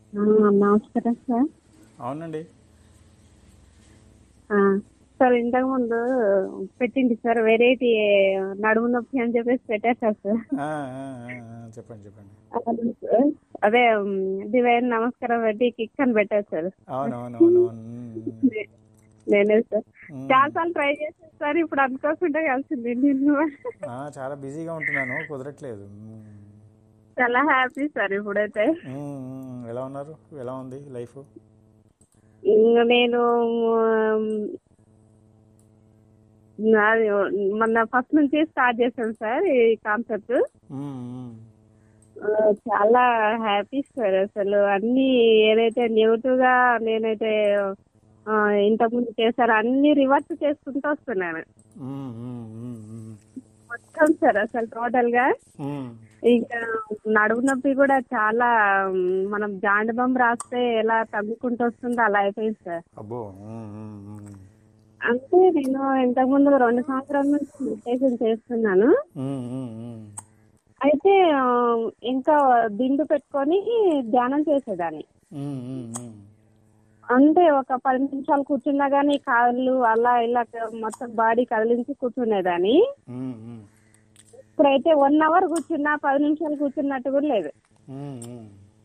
ఆ, నమస్కారం సార్ అవునండి ఆ, సార్ ఇంతకు ముందు పెట్టింది సార్ వెరైటీ నడుము నొప్పి అని చెప్పేసి పెట్టేశారు సార్ ఆ, ఆ, ఆ, ఆ, చెప్పండి చెప్పండి అవును సార్. అదే ఉమ్, డివైన్ నమస్కారం పెట్టి కిక్ అని పెట్టారు సార్ అవునవునవునవును నే- నేనే సార్ చాలాసార్లు ట్రై చేశాను సార్ ఇప్పుడు అనుకోకుండా కలిసింది నిన్ను చాలా బిజీగా ఉంటున్నాను కుదరట్లేదు మ్మ్. చాలా హ్యాపీ సార్ ఇప్పుడైతే మ్మ్, మ్మ్. ఎలా ఉన్నారు ఎలా ఉంది లైఫ్ ఇంక నేను ఉమ్, నాది మొన్న ఫస్ట్ నుంచి స్టార్ట్ చేశాను సార్ ఈ కాన్సెప్ట్ మ్మ్, మ్మ్. ఆ, చాలా హ్యాపీ సార్ అసలు అన్ని ఏదైతే నెగిటివ్ గా నేనైతే ఆ, ఇంతకుముందు చేశారో అన్ని రివర్స్ చేసుకుంటూ వస్తున్నాను మ్మ్, మ్మ్, మ్మ్, మ్మ్. మొత్తం సార్ అసలు టోటల్ గా మ్మ్. ఇంకా నడుము నొప్పి కూడా చాలా ఉమ్, మనం జాండబం రాస్తే ఎలా తగ్గుకుంటూ వస్తుందో అలా అయిపోయింది సార్ అబ్బో మ్మ్, మ్మ్, మ్మ్. అంటే నేను ఇంతకుముందు రెండు సంవత్సరాల నుంచి మెడిటేషన్ చేస్తున్నాను మ్మ్, మ్మ్, మ్మ్. అయితే ఆ, ఇంకా దిండు పెట్టుకొని ధ్యానం చేసేదాన్ని మ్మ్, మ్మ్, మ్మ్. అంటే ఒక పది నిమిషాలు కూర్చున్నా గానీ కాళ్ళు అలా ఇలా మొత్తం బాడీ కదిలించి కూర్చునేదాన్ని మ్మ్, మ్మ్. ఇప్పుడైతే వన్ అవర్ కూర్చున్నా పది నిమిషాలు కూర్చున్నట్టు కూడా లేదు మ్మ్, మ్మ్.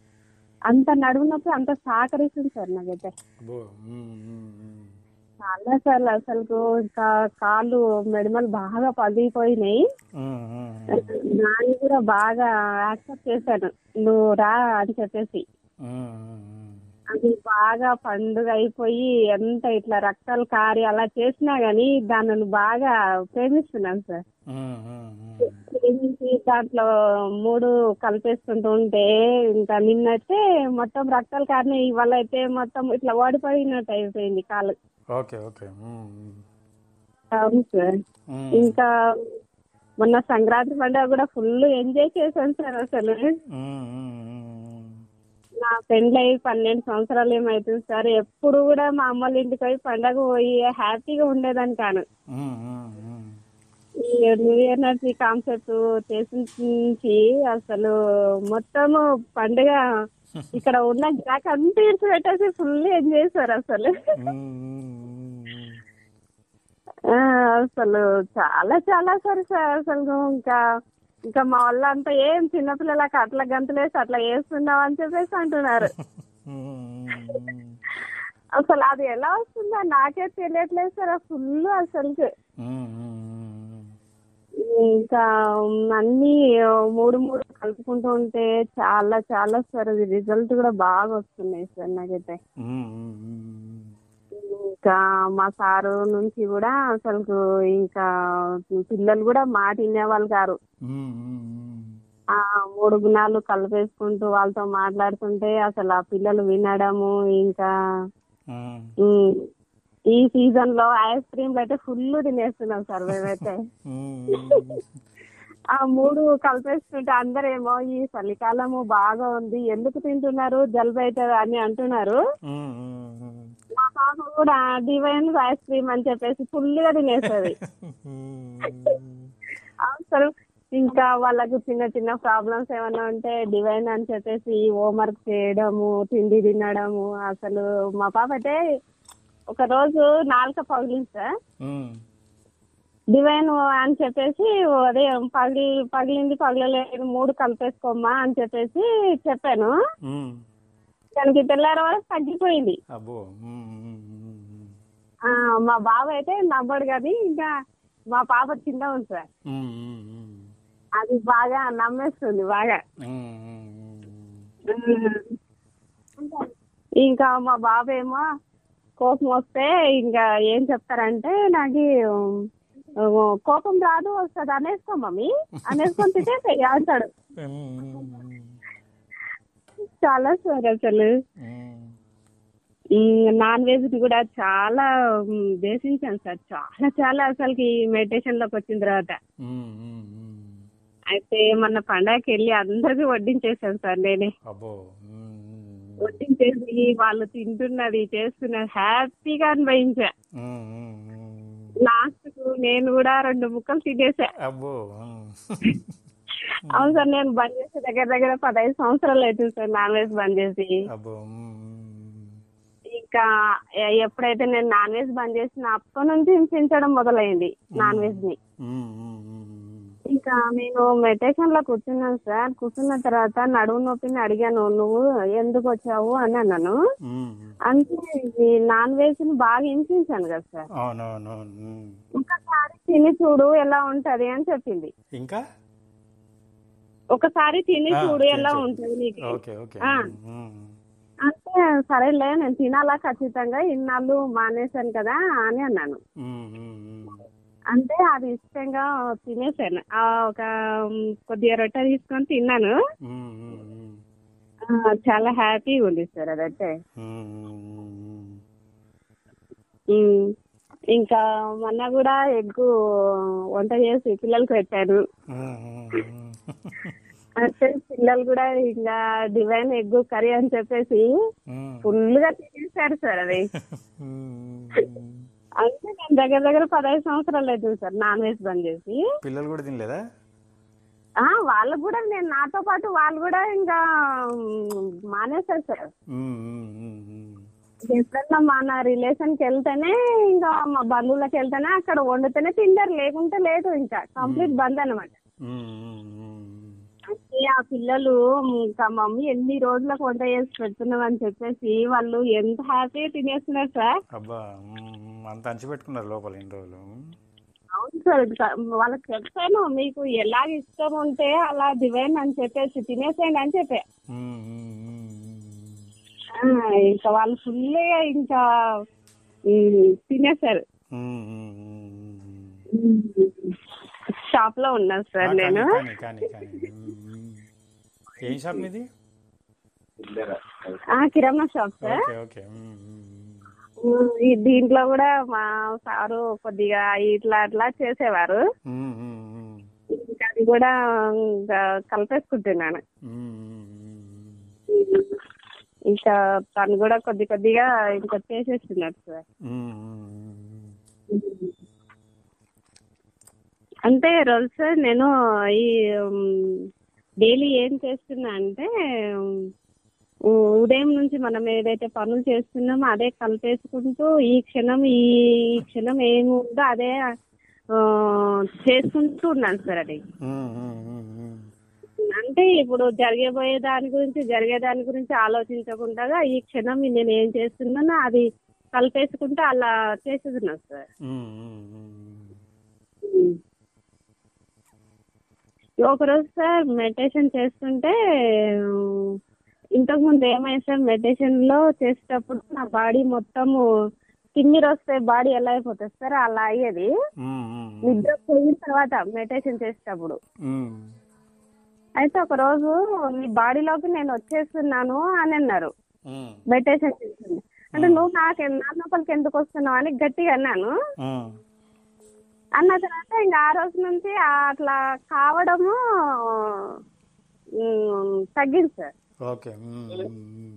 అంత నడుము నొప్పి అంత సహకరిస్తుంది సార్ నాకైతే అబ్బో మ్మ్, మ్మ్, మ్మ్. చాలా సార్లు అసలు ఇంకా కాళ్ళు మెడమలు బాగా పగిలిపోయినాయి మ్మ్, మ్మ్, దాన్ని కూడా బాగా యాక్సెప్ట్ చేశాను నువ్వు రా అని చెప్పేసి మ్మ్, మ్మ్, మ్మ్. అది బాగా పండుగ అయిపోయి ఎంత ఇట్లా రక్తాలు కారి అలా చేసినా గానీ దానిని బాగా ప్రేమిస్తున్నాను సార్ మ్మ్, మ్మ్, మ్మ్. ప్రేమించి దాంట్లో మూడు కలిపేసుకుంటూ ఉంటే ఇంకా నిన్నైతే మొత్తం రక్తాలు కారినాయి ఇవాళ అయితే మొత్తం ఇట్లా ఓడిపోయినట్టు అయిపోయింది కాలు ఓకే ఓకే మ్మ్, మ్మ్. అవును సార్ మ్మ్. ఇంకా మొన్న సంక్రాంతి పండుగ కూడా ఫుల్ ఎంజాయ్ చేశాను సార్ అసలు మ్మ్, మ్మ్, మ్మ్. నా పెళ్ళై పన్నెండు సంవత్సరాలు ఏమైతుంది సార్ ఎప్పుడు కూడా మా అమ్మ వాళ్ళ ఇంటికి పోయి పండగ పోయి హ్యాపీగా ఉండేదాన్ని కాను మ్మ్, మ్మ్, మ్మ్. ఈ న్యూ ఇయర్ నుంచి కాన్సెప్ట్ చేసిన నుంచి అసలు మొత్తము పండుగ ఇక్కడ ఉన్న గిరాక్ అంతా ఇడిచి పెట్టేసి ఫుల్ ఎంజాయ్ చేశారు అసలు మ్మ్, మ్మ్, మ్మ్. ఆ, అసలు చాలా చాలా సరే సార్ అసలు ఇంకా ఇంకా మా వాళ్ళంతా ఏం చిన్నపిల్లలకి అట్లా గంతులేసి అట్లా వేస్తున్నావు అని చెప్పేసి అంటున్నారు మ్మ్, అసలు అది ఎలా వస్తుందో నాకే తెలియట్లేదు సార్ ఫుల్ అసలుకి మ్మ్, మ్మ్. ఇంకా అన్ని మూడు మూడు కలుపుకుంటూ ఉంటే చాలా చాలా సార్ అది రిజల్ట్ కూడా బాగా వస్తున్నాయి సార్ నాకైతే మ్మ్, మ్మ్, మ్మ్. ఇంకా మా సారు నుంచి కూడా అసలు ఇంకా పిల్లలు కూడా మాట వినేవాళ్ళు కారు మ్మ్, మ్మ్, మ్మ్. ఆ మూడు గుణాలు కలిపేసుకుంటూ వాళ్ళతో మాట్లాడుతుంటే అసలు ఆ పిల్లలు వినడము ఇంకా మ్మ్. ఉమ్, ఈ సీజన్ లో ఐస్ క్రీమ్లు అయితే ఫుల్ తినేస్తున్నాం సార్ మేమైతే మ్మ్. ఆ మూడు కలిపేస్తుంటే అందరేమో ఈ చలికాలము బాగా ఉంది ఎందుకు తింటున్నారు జలుబు అవుతుంది అని అంటున్నారు మ్మ్, మ్మ్, మ్మ్. మా పాప కూడా డివైన్ ఐస్ క్రీమ్ అని చెప్పేసి ఫుల్ గా తినేస్తుంది మ్మ్. అసలు ఇంకా వాళ్ళకు చిన్న చిన్న ప్రాబ్లమ్స్ ఏమైనా ఉంటే డివైన్ అని చెప్పేసి హోంవర్క్ చేయడము తిండి తినడము అసలు మా పాప అయితే ఒక రోజు నాలుక పగిలింది సార్ మ్మ్. డివైన్ అని చెప్పేసి అదే పగిలి పగిలింది పగలలేదు మూడు కలిపేసుకోమ్మా అని చెప్పేసి చెప్పాను మ్మ్. దానికి తెల్లారి వరకు తగ్గిపోయింది అబ్బో మ్మ్, మ్మ్, మ్మ్, మ్మ్. ఆ, మా బాబు అయితే నమ్మడు కానీ ఇంకా మా పాప చిన్న ఉంది సార్ మ్మ్, మ్మ్, మ్మ్. అది బాగా నమ్మేస్తుంది బాగా మ్మ్, మ్మ్, మ్మ్. ఇంకా మా బాబు ఏమో కోపం వస్తే ఇంకా ఏం చెప్తారంటే నాకు ఆ, కోపం రాదు వస్తుంది అనేసుకో మమ్మీ అనేసుకొని తింటే అంటాడు మ్మ్, మ్మ్, చాలా సార్ అసలు మ్మ్. నాన్ వెజ్ కూడా చాలా ఉమ్, దేశించాను సార్ చాలా చాలా అసలుకి మెడిటేషన్ లోకి వచ్చిన తర్వాత మ్మ్, మ్మ్, మ్మ్. అయితే మొన్న పండగకి వెళ్ళి అందరికి వడ్డించేసాను సార్ నేనే అబ్బో మ్మ్, మ్మ్, వడ్డించేసి వాళ్ళు తింటున్నది చేస్తున్నది హ్యాపీగా అనుభవించా మ్మ్, మ్మ్, మ్మ్. లాస్ట్ కు నేను కూడా రెండు ముక్కలు తినేసా అబ్బో మ్మ్. అవును సార్ నేను బంద్ చేసి దగ్గర దగ్గర పదహైదు సంవత్సరాలు అవుతుంది సార్ నాన్ వెజ్ బంద్ చేసి అబ్బో మ్మ్. ఇంకా ఎ- ఎప్పుడైతే నేను నాన్ వెజ్ బంద్ చేసిన అప్పటి నుంచి హింసించడం మొదలైంది నాన్ వెజ్ ని మ్మ్. మ్మ్. మ్మ్. ఇంకా నేను మెడిటేషన్ లో కూర్చున్నాను సార్ కూర్చున్న తర్వాత నడుము నొప్పిని అడిగాను నువ్వు ఎందుకు వచ్చావు అని అన్నాను మ్మ్. అంటే ఈ నాన్ వెజ్ ని బాగా హింసించాను కదా సార్ అవునవునవును మ్మ్. ఒకసారి తిని చూడు ఎలా ఉంటది అని చెప్పింది ఇంకా ఒకసారి తిని ఆ, చూడు ఎలా తిని ఉంటది నీకు ఓకే ఓకే ఆ. మ్మ్. అంటే సరేలే నేను తినాలా ఖచ్చితంగా ఇన్నాళ్ళు మానేశాను కదా అని అన్నాను మ్మ్. మ్మ్. మ్మ్. అంటే అది ఇష్టంగా తినేసాను ఆ ఒక ఉమ్, కొద్దిగా రొట్టె తీసుకొని తిన్నాను మ్మ్. మ్మ్. మ్మ్. ఆ, చాలా హ్యాపీగా ఉంది సార్ అదైతే మ్మ్. మ్మ్. ఉమ్, ఇంకా మొన్న కూడా ఎగ్ వంట చేసి పిల్లలకి పెట్టాను మ్మ్. మ్మ్. అంటే పిల్లలు కూడా ఇంకా డివైన్ ఎగ్ కర్రీ అని చెప్పేసి మ్మ్. ఫుల్ గా తినేసారు సార్ అది మ్మ్. అంటే నేను దగ్గర దగ్గర పదహైదు సంవత్సరాలు అవుతుంది సార్ నాన్ వెజ్ బంద్ చేసి పిల్లలు కూడా తినలేదా ఆ వాళ్ళకు కూడా నేను నాతో పాటు వాళ్ళు కూడా ఇంకా ఉమ్, మానేశారు సార్ మ్మ్. మ్మ్. మ్మ్. మ్మ్. ఎప్పుడన్నా మన రిలేషన్ కి వెళ్తేనే ఇంకా మా బంధువులకు వెళ్తేనే అక్కడ వండితేనే తింటారు లేకుంటే లేదు ఇంకా కంప్లీట్ బంద్ అనమాట మ్మ్. మ్మ్. మ్మ్. అంటే ఆ పిల్లలు ఇంకా మమ్మీ ఎన్ని రోజులకు వంట చేసి పెడుతున్నాం అని చెప్పేసి వాళ్ళు ఎంత హ్యాపీగా తినేస్తున్నారు సార్ అబ్బా మ్మ్. అంత అంచి పెట్టుకున్నారు లోపల ఇన్ని రోజులు అవును సార్ ఇంకా వాళ్ళకి చెప్పాను మీకు ఎలాగ ఇష్టం ఉంటే అలా డివైన్ అని చెప్పేసి తినేసేయండి అని చెప్పా మ్మ్. మ్మ్. మ్మ్. ఆ, ఇంకా వాళ్ళు ఫుల్ ఇంకా ఉమ్, తినేశారు మ్మ్. మ్మ్. మ్మ్. షాప్ లో ఉన్నాను ఆ, సార్ కానీ నేను కానీ కానీ కానీ మ్మ్. మ్మ్. ఏం షాప్ మీది ఆ, కిరాణా shop sir okay okay hmm. Hmm. Um, ఈ దీంట్లో కూడా మా సారు కొద్దిగా ఇట్లా అట్లా చేసేవారు మ్మ్. మ్మ్. మ్మ్. ఇంకా అది కూడా ఇంకా కలిపేసుకుంటున్నాను మ్మ్. మ్మ్. ఇంకా తను కూడా కొద్ది కొద్దిగా ఇంకా చేసేస్తున్నారు సార్ మ్మ్. మ్మ్. అంటే రోజు సార్ నేను ఈ డైలీ ఏం చేస్తున్నా అంటే ఉమ్, ఉదయం నుంచి మనం ఏదైతే పనులు చేస్తున్నామో అదే కలిపేసుకుంటూ ఈ క్షణం ఈ ఈ క్షణం ఏముందో అదే ఆ, చేసుకుంటూ ఉన్నాను సార్ అది మ్మ్. మ్మ్. మ్మ్. మ్మ్. అంటే ఇప్పుడు జరగబోయే దాని గురించి జరిగే దాని గురించి ఆలోచించకుండా ఈ క్షణం నేను ఏం చేస్తున్నానో అది కలిపేసుకుంటూ అలా చేసేస్తున్నాను సార్ మ్మ్. మ్మ్. మ్మ్. ఒకరోజు సార్ మెడిటేషన్ చేస్తుంటే ఉమ్, ఇంతకు ముందు ఏమైంది సార్ మెడిటేషన్ లో చేసేటప్పుడు నా బాడీ మొత్తము తిమ్మిరి వస్తే బాడీ ఎలా అయిపోతుంది సార్ అలా అయ్యేది మ్మ్. మ్మ్. నిద్ర పోయిన తర్వాత మెడిటేషన్ చేసేటప్పుడు మ్మ్. అయితే ఒక రోజు నీ బాడీలోకి నేను వచ్చేస్తున్నాను అని అన్నారు మ్మ్. మెడిటేషన్ చేస్తుంది అంటే నువ్వు నాకు నా లోపలికి ఎందుకు వస్తున్నావు అని గట్టిగా అన్నాను మ్మ్. అన్న తర్వాత ఇంకా ఆ రోజు నుంచి ఆ అట్లా కావడము ఉమ్, తగ్గింది సార్ ఓకే మ్మ్. మ్మ్.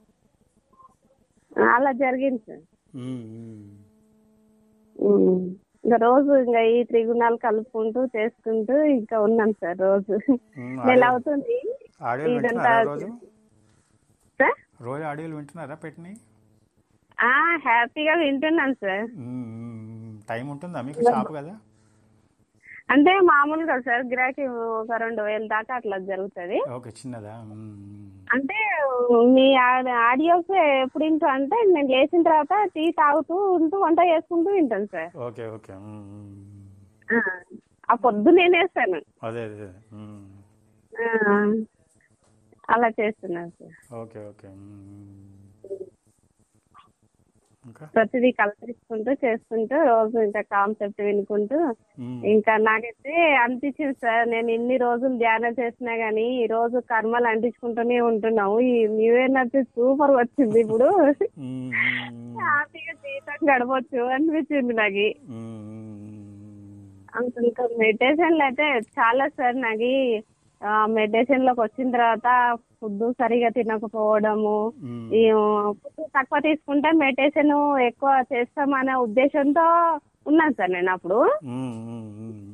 అలా జరిగింది సార్ మ్మ్. మ్మ్. ఉమ్, ఇంకా రోజు ఇంకా ఈ త్రిగుణాలు కలుపుకుంటూ చేసుకుంటూ ఇంకా ఉన్నాం సార్ రోజు మ్మ్. నెల ఆడియో అవుతుంది ఆడియోలు ఇదంతా వింటున్నారా రోజు సార్ రోజు ఆడియోలు వింటున్నారా పెట్టినాయి ఆ హ్యాపీగా వింటున్నాను సార్ మ్మ్. మ్మ్. టైం ఉంటుందా మీకు షాప్ కదా అంటే మామూలుగా సార్ గిరాకీ ఒక రెండు వేల దాకా అట్లా జరుగుతుంది ఓకే చిన్నదా మ్మ్. అంటే మీ ఆ- ఆడియోస్ ఎప్పుడు వింటా అంటే నేను లేచిన తర్వాత టీ తాగుతూ ఉంటూ వంట చేసుకుంటూ వింటాను sir okay okay hmm. Hmm. ఆ, ఆ పొద్దు నేనేస్తాను అదే అదే మ్మ్. ఆ, అలా చేస్తున్నాను సార్ ఓకే ఓకే మ్మ్. ఇంకా ప్రతిదీ కల్పించుకుంటూ చేసుకుంటూ రోజు ఇంకా కాన్సెప్ట్ వినుకుంటూ మ్మ్. ఇంకా నాకైతే అనిపించింది సార్ నేను ఇన్ని రోజులు ధ్యానం చేసినా గానీ ఈ రోజు కర్మలు అంటించుకుంటూనే ఉంటున్నాము ఈ న్యూ ఎనర్జీ సూపర్ వచ్చింది ఇప్పుడు మ్మ్. మ్మ్. హ్యాపీగా జీవితం గడపచ్చు అనిపించింది నాకు మ్మ్. అంత ఇంకా మెడిటేషన్ అయితే చాలా సార్ నాకు మెడిటేషన్ లోకి వచ్చిన తర్వాత ఫుడ్ సరిగా తినకపోవడము మ్మ్. ఈ ఫుడ్ తక్కువ తీసుకుంటే మెడిటేషన్ ఎక్కువ చేస్తామనే ఉద్దేశంతో ఉన్నాను సార్ నేను అప్పుడు మ్మ్. మ్మ్. మ్మ్.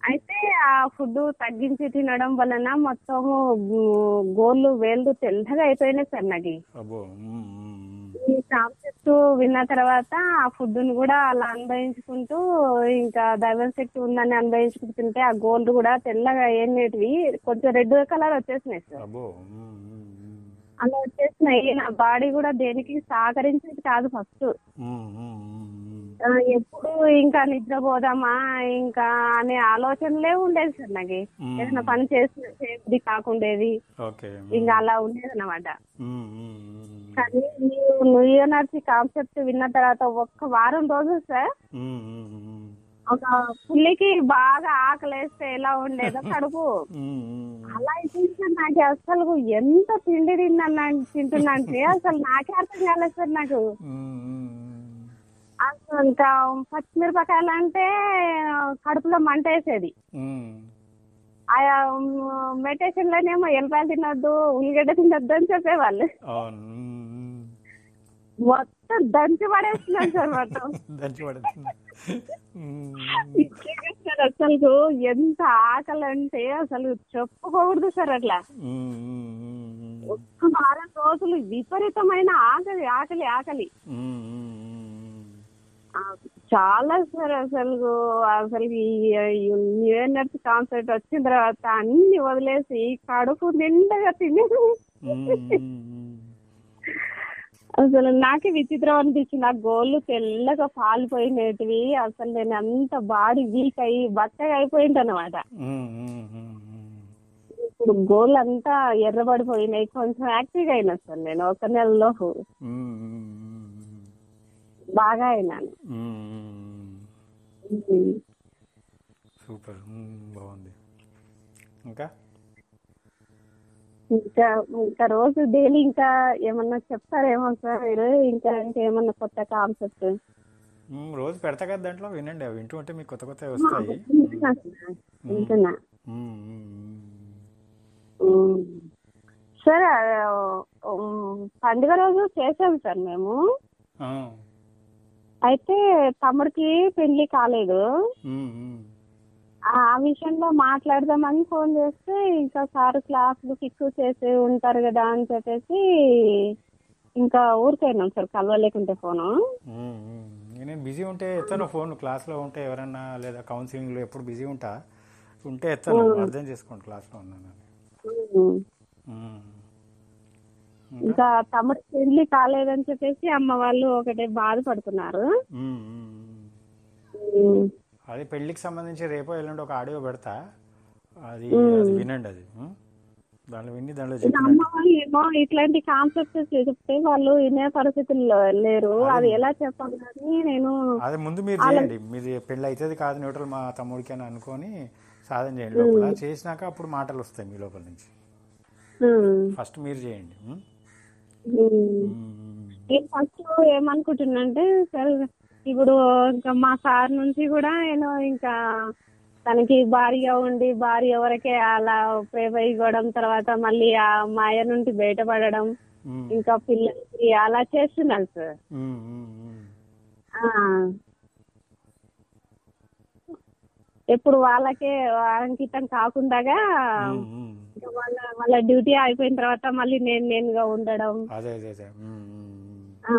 అయితే ఆ ఫుడ్ తగ్గించి తినడం వలన మొత్తము గు- గోళ్ళు వేళ్ళు తెల్లగా అయిపోయినాయి సార్ నాకు అబ్బో ఉమ్, ఉమ్, ఉమ్. ఈ కాన్సెప్ట్ విన్న తర్వాత ఆ ఫుడ్ ను కూడా అలా అనుభవించుకుంటూ ఇంకా దైవం శక్తి ఉందని అనుభవించుకుంటుంటే ఆ గోల్డ్ కూడా తెల్లగా అయ్యేటివి కొంచెం రెడ్ కలర్ వచ్చేసినాయి సార్ అబ్బో ఉమ్, ఉమ్, ఉమ్. అలా వచ్చేసినాయి నా బాడీ కూడా దేనికి సహకరించేది కాదు ఫస్ట్ ఉమ్, ఉమ్, ఉమ్, ఉమ్. ఎప్పుడు ఇంకా నిద్రపోదామా ఇంకా అనే ఆలోచనలే ఉండేది సార్ నాకు మ్మ్. ఏదైనా పని చేసి చేసి కాకుండేది ఓకే ఇంకా అలా ఉండేది అనమాట ఉమ్, ఉమ్, ఉమ్. కానీ న్యూ ఎనర్జీ కాన్సెప్ట్ విన్న తర్వాత ఒక్క వారం రోజులు సార్ ఉమ్, ఉమ్, ఉమ్. ఒక పుల్లికి బాగా ఆకలేస్తే ఎలా ఉండేదో కడుపు ఉమ్, ఉమ్. అలా అయిపోయింది నాకు అసలు ఎంత తిండి తిన్నా తింటున్నా అంటే అసలు నాకే అర్థం కాలేదు సార్ నాకు ఉమ్, ఉమ్, అసలు ఇంకా పచ్చిమిరపకాయలు అంటే కడుపులో మంట వేసేది ఉమ్. ఆయా మెడిటేషన్ లోనేమో ఎల్లిపాయలు తినొద్దు ఉల్లిగడ్డ తినొద్దు అని చెప్పేవాళ్ళు అవును ఉమ్, ఉమ్. మొత్తం దంచి పడేస్తున్నాను సార్ మొత్తం దంచి పడుతుంది ఉమ్, నిజంగా సార్ అసలు ఎంత ఆకలి అంటే అసలు చెప్పుకోకూడదు సార్ అట్లా ఉమ్, ఉమ్, ఉమ్, ఉమ్. ఒక్క వారం రోజులు విపరీతమైన ఆకలి ఆకలి ఆకలి ఉమ్, ఉమ్, ఉమ్. ఆ, చాలా సార్ అసలు అసలు ఈ న్యూ ఎనర్జీ కాన్సర్ట్ వచ్చిన తర్వాత అన్ని వదిలేసి కడుపు నిండగా తిని ఉమ్, ఉమ్, ఉమ్. అసలు నాకే విచిత్రం అనిపించింది ఆ గోళ్ళు తెల్లగా పాలిపోయినటివి అసలు నేను అంత బాడీ వీక్ అయ్యి బక్కగా అయిపోయింది అనమాట ఉమ్, ఉమ్, ఉమ్, ఉమ్. ఇప్పుడు గోళ్ళు అంతా ఎర్రబడిపోయినాయి కొంచెం యాక్టివ్ అయినా సార్ నేను ఒక నెలలో ఉమ్, ఉమ్, ఉమ్. బాగా అయినాను ఉమ్, ఉమ్, ఉమ్. ఉమ్. సూపర్ ఉమ్, బాగుంది ఇంకా ఇంకా ఇంకా రోజు డైలీ ఇంకా ఏమన్నా చెప్తారేమో సార్ మీరు ఇంకా ఇంకేమన్నా కొత్త కాన్సెప్ట్ ఉమ్, రోజు పెడతా కదా దాంట్లో వినండి అవి వింటూ ఉంటే మీకు కొత్త కొత్తవి వస్తాయి వింటున్నా సార్. వింటున్నా ఉమ్, ఉమ్, ఉమ్. ఉమ్. సార్ ఆ, ఉమ్, పండుగ రోజు చేసాం సార్ మేము ఆ, అయితే తమ్ముడికి పెళ్లి కాలేదు ఉమ్, ఉమ్. ఆ విషయంలో మాట్లాడదామని ఫోన్ చేస్తే ఇంకా సార్ క్లాసులు ఫిక్స్ చేసి ఉంటారు కదా అని చెప్పేసి ఇంకా ఊరికైనాం సార్ కలవలేకుంటే ఫోను ఉమ్, ఉమ్. నేను బిజీ ఉంటే ఎత్తాను ఫోన్ క్లాస్లో ఉంటే ఎవరన్నా లేదా కౌన్సిలింగ్లో ఎప్పుడు బిజీ ఉంటా ఉంటే ఎత్తాను అర్థం చేసుకోండి క్లాస్లో ఉన్నాను ఉమ్. ఉమ్. ఇంకా తమ్ముడి పెళ్లి కాలేదని చెప్పేసి అమ్మ వాళ్ళు ఒకటే బాధపడుతున్నారు ఉమ్, ఉమ్, ఉమ్. ఉమ్. అది పెళ్ళికి సంబంధించి రేపో ఎల్లుండి ఒక ఆడియో పెడతా అది అది వినండి అది ఉమ్. దాంట్లో విని దాంట్లో ఇంకా చెప్పినట్టు అమ్మ వాళ్ళు ఏమో ఇట్లాంటి కాన్సెప్ట్స్ చెప్తే వాళ్ళు వినే పరిస్థితుల్లో లేరు అది ఎలా చెప్పాలని నేను అదే ముందు మీరు చేయండి మీరు పెళ్ళి అవుతుంది కాదు న్యూట్రల్ మా తమ్ముడికి అని అనుకొని సాధన చేయండి లోపల చేసినాక అప్పుడు మాటలు వస్తాయి మీ లోపల నుంచి ఉమ్. ఫస్ట్ మీరు చేయండి ఉమ్? ఉమ్. ఉమ్, నేను ఫస్ట్ ఏమనుకుంటున్నంటే సరే ఇప్పుడు ఇంకా మా సార్ నుంచి కూడా నేను ఇంకా తనకి భార్య ఉండి భార్య వరకే అలా ప్రేమ ఇవ్వడం తర్వాత మళ్ళీ ఆ మాయ నుండి బయటపడడం ఉమ్, ఇంకా పిల్లలకి అలా చేస్తున్నాను సార్ ఉమ్, ఉమ్, ఉమ్. ఆ. ఎప్పుడు వాళ్ళకే అంకితం కాకుండాగా ఉమ్, ఉమ్. ఇంకా వాళ్ళ వాళ్ళ డ్యూటీ అయిపోయిన తర్వాత మళ్ళీ నేను నేనుగా ఉండడం అదే అదే అదే ఉమ్, ఉమ్, ఆ.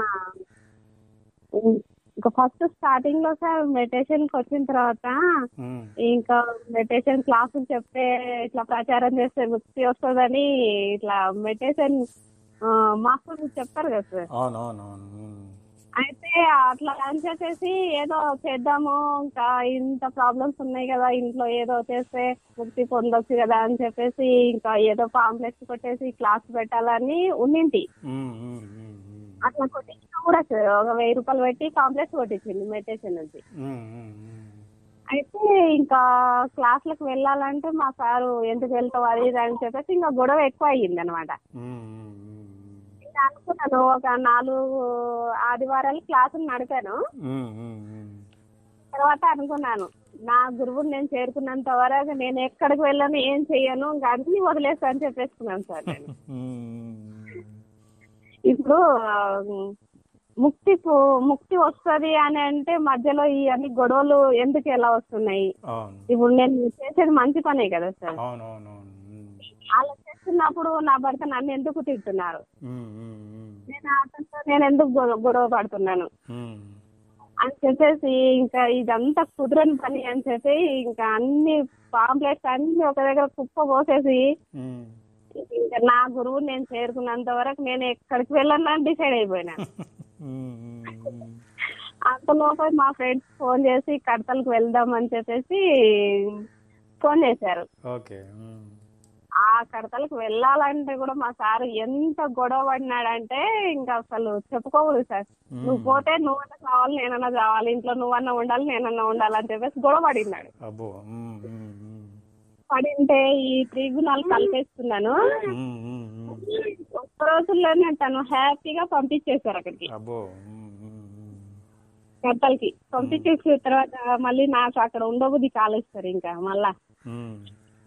ఇంకా ఫస్ట్ స్టార్టింగ్ లో సార్ మెడిటేషన్ కి వచ్చిన తర్వాత ఉమ్, ఇంకా మెడిటేషన్ క్లాసులు చెప్తే ఇట్లా ప్రచారం చేస్తే ముక్తి వస్తుందని ఇట్లా మెడిటేషన్ మాస్టర్ చెప్తారు కదా సార్ అవును అవును అవును ఉమ్, అయితే అట్లా అని చెప్పేసి ఏదో చేద్దాము ఇంకా ఇంత ప్రాబ్లమ్స్ ఉన్నాయి కదా ఇంట్లో ఏదో చేస్తే ముక్తి పొందొచ్చు కదా అని చెప్పేసి ఇంకా ఏదో పాంప్లెట్స్ కొట్టేసి క్లాస్ పెట్టాలని ఉన్నింటి ఉమ్, ఉమ్, ఉమ్, ఉమ్. అట్లా కొట్టించిన కూడా సార్ ఒక వెయ్యి రూపాయలు పెట్టి కాంప్లెక్స్ కొట్టించింది మెడిటేషన్ నుంచి ఉమ్, ఉమ్, ఉమ్. అయితే ఇంకా క్లాసులకు వెళ్ళాలంటే మా సారు ఎందుకు వెళ్తావు అది ఇది అని చెప్పేసి ఇంకా గొడవ ఎక్కువ అయ్యింది అనమాట ఉమ్, ఉమ్, ఉమ్, ఇంకా అనుకున్నాను ఒక నాలుగు ఆదివారాలు క్లాసులు నడిపాను ఉమ్, ఉమ్, ఉమ్. తర్వాత అనుకున్నాను నా గురువుని నేను చేరుకున్నంత వరకు నేను ఎక్కడికి వెళ్ళను ఏం చెయ్యను ఇంకా అన్ని వదిలేస్తా అని చెప్పేసుకున్నాను సార్ నేను ఉమ్, ఇప్పుడు ముక్తి పో- ముక్తి వస్తది అని అంటే మధ్యలో ఈ అన్ని గొడవలు ఎందుకు ఎలా వస్తున్నాయి అవును ఇప్పుడు నేను చేసేది మంచి పనే కదా సార్ అవును అవును అవును ఉమ్. అలా చేస్తున్నప్పుడు నా భర్త నన్ను ఎందుకు తింటున్నారు ఉమ్, ఉమ్, ఉమ్. నేను అతనితో నేను ఎందుకు గొ- గొడవ పడుతున్నాను ఉమ్. అని చెప్పేసి ఇంకా ఇదంతా కుదరని పని అని చెప్పి ఇంకా అన్ని పాంప్లెట్స్ అన్ని ఒక దగ్గర కుప్ప పోసేసి ఉమ్. ఇంకా నా గురువు నేను చేరుకున్నంత వరకు నేను ఎక్కడికి వెళ్ళాలని డిసైడ్ అయిపోయినా ఉమ్, ఉమ్, ఉమ్. అంతలోపు మా ఫ్రెండ్స్ ఫోన్ చేసి కడతలకు వెళ్దాం అని చెప్పేసి ఫోన్ చేశారు ఓకే ఉమ్. ఆ కడతలకు వెళ్ళాలంటే కూడా మా సార్ ఎంత గొడవ పడినాడంటే ఇంకా అసలు చెప్పుకోకూడదు సార్ నువ్వు పోతే నువ్వన్నా కావాలి నేనన్నా కావాలి ఇంట్లో నువ్వన్నా ఉండాలి నేనన్నా ఉండాలి అని చెప్పేసి గొడవ పడినాడు అబ్బో ఉమ్, ఉమ్, ఉమ్. పడింటే ఈ త్రిగుణాలు కలిపేస్తున్నాను ఉమ్, ఉమ్, ఉమ్. ఒక్క రోజుల్లోనే తను హ్యాపీగా పంపించేశారు అక్కడికి అబ్బో ఉమ్, ఉమ్, ఉమ్. కడతలకి పంపించేసిన తర్వాత మళ్ళీ నాకు అక్కడ ఉండబుద్ధి కాలేస్తారు ఇంకా మళ్ళా ఉమ్.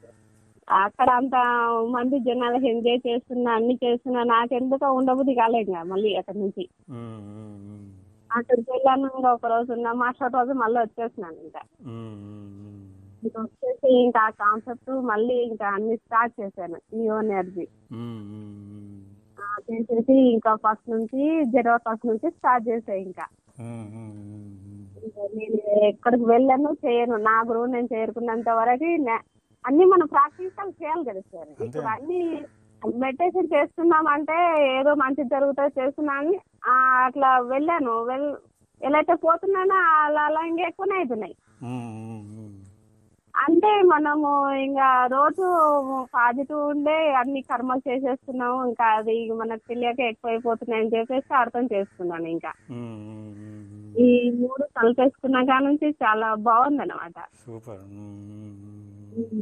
అక్కడ అంత మంది జనాలు ఎంజాయ్ చేస్తున్నా అన్ని చేస్తున్నా నాకెందుకో ఉండబుద్ధి కాలేదు ఇంకా మళ్ళీ అక్కడ నుంచి ఉమ్, ఉమ్, ఉమ్. అక్కడికి వెళ్ళాను ఇంకా ఒక రోజు ఉన్నా మరుసటి రోజు మళ్ళీ వచ్చేసినాను ఇంకా ఉమ్, ఉమ్, ఉమ్. ఇంకా వచ్చేసి ఇంకా ఆ కాన్సెప్ట్ మళ్ళీ ఇంకా అన్ని స్టార్ట్ చేశాను ఈ ఎనర్జీ ఉమ్, ఉమ్, ఉమ్. చేసేసి ఇంకా ఫస్ట్ నుంచి జనవరి ఫస్ట్ నుంచి స్టార్ట్ చేసాయి ఇంకా ఉమ్, ఉమ్, ఉమ్, ఉమ్. ఇంకా నేను ఎక్కడికి వెళ్ళాను చేయను నా గురువు నేను చేరుకున్నంత వరకు నే- అన్ని మనం ప్రాక్టికల్ చేయాలి కదా సార్ ఇప్పుడు అన్ని మెడిటేషన్ చేస్తున్నామంటే ఏదో మంచి జరుగుతుంది చేస్తున్నాను ఆ, అట్లా వెళ్ళాను వెల్ ఎలా అయితే పోతున్నానో అలా అలా ఇంకా ఎక్కువనే అవుతున్నాయి ఉమ్, ఉమ్, ఉమ్. అంటే మనము ఇంకా రోజు పాజిటివ్ ఉండే అన్ని కర్మలు చేసేస్తున్నాము ఇంకా అది మనకు తెలియక ఎక్కువైపోతున్నాయి అని చెప్పేసి అర్థం చేసుకున్నాను ఇంకా ఉమ్, ఉమ్, ఉమ్, ఉమ్. ఈ మూడు కలిపేసుకున్న కాడ నుంచి చాలా బాగుంది అనమాట సూపర్ ఉమ్, ఉమ్, ఉమ్.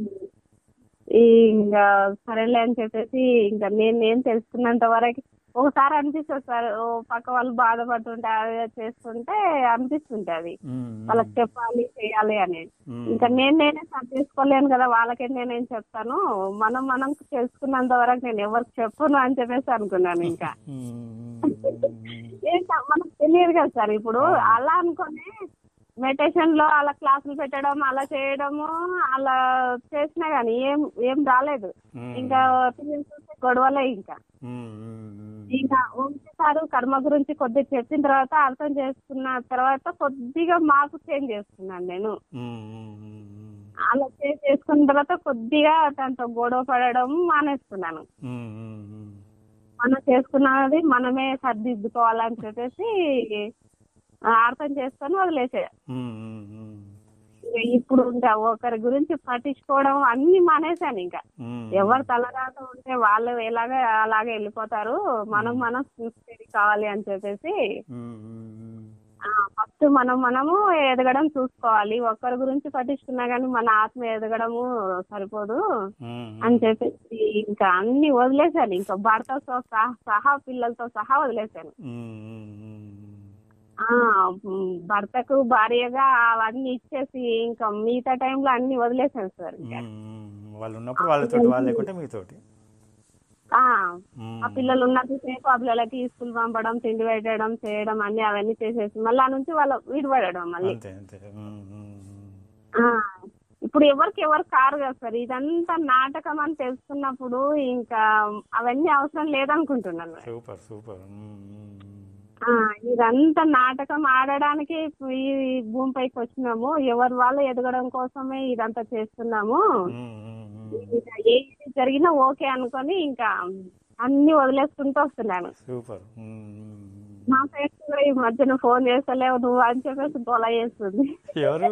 ఇంకా సరేలే అని చెప్పేసి ఇంకా నేను నేను తెలుసుకున్నంత వరకు ఒకసారి అనిపిస్తుంది సార్ ఓ పక్క వాళ్ళు బాధపడుతుంటే అవి చేస్తుంటే అనిపిస్తుంటే అది ఉమ్, వాళ్ళకి చెప్పాలి చేయాలి అని ఉమ్. ఇంకా నేను నేనే సరి చేసుకోలేను కదా వాళ్ళకే నేనేం చెప్తాను మనం మనం తెలుసుకున్నంత వరకు నేను ఎవరికి చెప్పను అని చెప్పేసి అనుకున్నాను ఇంకా ఉమ్, ఉమ్, ఉమ్. ఏంట మనకు తెలియదు కదా సార్ ఇప్పుడు అలా అనుకొని మెడిటేషన్ లో అలా క్లాసులు పెట్టడం అలా చేయడము అలా చేసినా గానీ ఏం ఏం రాలేదు ఉమ్. ఇంకా పిల్లలు చూస్తే గొడవలే ఇంకా ఉమ్, ఉమ్, ఉమ్. ఇంకా ఒకసారి కర్మ గురించి కొద్దిగా చెప్పిన తర్వాత అర్థం చేసుకున్న తర్వాత కొద్దిగా మార్పు చేంజ్ చేసుకున్నాను నేను ఉమ్, ఉమ్, ఉమ్, ఉమ్. అలా చేంజ్ చేసుకున్న తర్వాత కొద్దిగా దాంతో గొడవ పడడం మానేసుకున్నాను ఉమ్, ఉమ్, ఉమ్. మనం చేసుకున్నది మనమే సర్దిద్దుకోవాలని చెప్పేసి ఆ, అర్థం చేసుకొని వదిలేసే ఉమ్, ఉమ్, ఉమ్. ఇక ఇప్పుడు ఇంకా ఒకరి గురించి పట్టించుకోవడం అన్ని మానేశాను ఇంకా ఉమ్. ఎవరు తలరాత ఉంటే వాళ్ళు ఎలాగే అలాగే వెళ్ళిపోతారు మనం మనం స్టడీ కావాలి అని చెప్పేసి ఉమ్, ఉమ్, ఉమ్. ఫస్ట్ మనం మనము ఎదగడం చూసుకోవాలి ఒక్కరి గురించి పట్టించుకున్నా కానీ మన ఆత్మ ఎదగడము సరిపోదు ఉమ్, అని చెప్పేసి ఇంకా అన్ని వదిలేశాను ఇంకా భర్తతో సహా సహా పిల్లలతో సహా వదిలేశాను ఉమ్, ఉమ్, ఉమ్. ఆ ఉమ్, భర్తకు భార్యగా అవన్నీ ఇచ్చేసి ఇంకా మిగతా టైంలో అన్ని వదిలేశాను సార్ ఇంకా ఉమ్, ఉమ్. వాళ్ళు ఉన్నప్పుడు వాళ్ళతో వాళ్ళు లేకుంటే మీతోటి ఆ ఉమ్, ఆ పిల్లలు ఉన్నంత సేపు ఆ పిల్లలకి స్కూల్ పంపడం తిండి పెట్టడం చేయడం అన్ని అవన్నీ చేసేసి మళ్ళీ ఆ నుంచి వాళ్ళ విడిపడడం మళ్ళీ అంతే అంతే ఉమ్, ఉమ్, ఉమ్. ఆ ఇప్పుడు ఎవరికి ఎవరు కారు కదా సార్ ఇదంతా నాటకం అని తెలుసుకున్నప్పుడు ఇంకా అవన్నీ అవసరం లేదనుకుంటున్నాను సూపర్ సూపర్ ఉమ్, ఉమ్, ఉమ్. ఆ ఇదంతా నాటకం ఆడడానికి ఈ భూమిపైకి వచ్చినాము ఎవరి వాళ్ళు ఎదగడం కోసమే ఇదంతా చేస్తున్నాము ఉమ్, ఉమ్, ఉమ్. ఇంకా ఏది జరిగినా ఓకే అనుకొని ఇంకా అన్ని వదిలేసుకుంటూ వస్తున్నాను సూపర్ ఉమ్, ఉమ్, ఉమ్. మా ఫ్రెండ్స్ కూడా ఈ మధ్యన ఫోన్ చేస్తలేవు నువ్వు అని చెప్పేసి గొల చేస్తుంది ఎవరు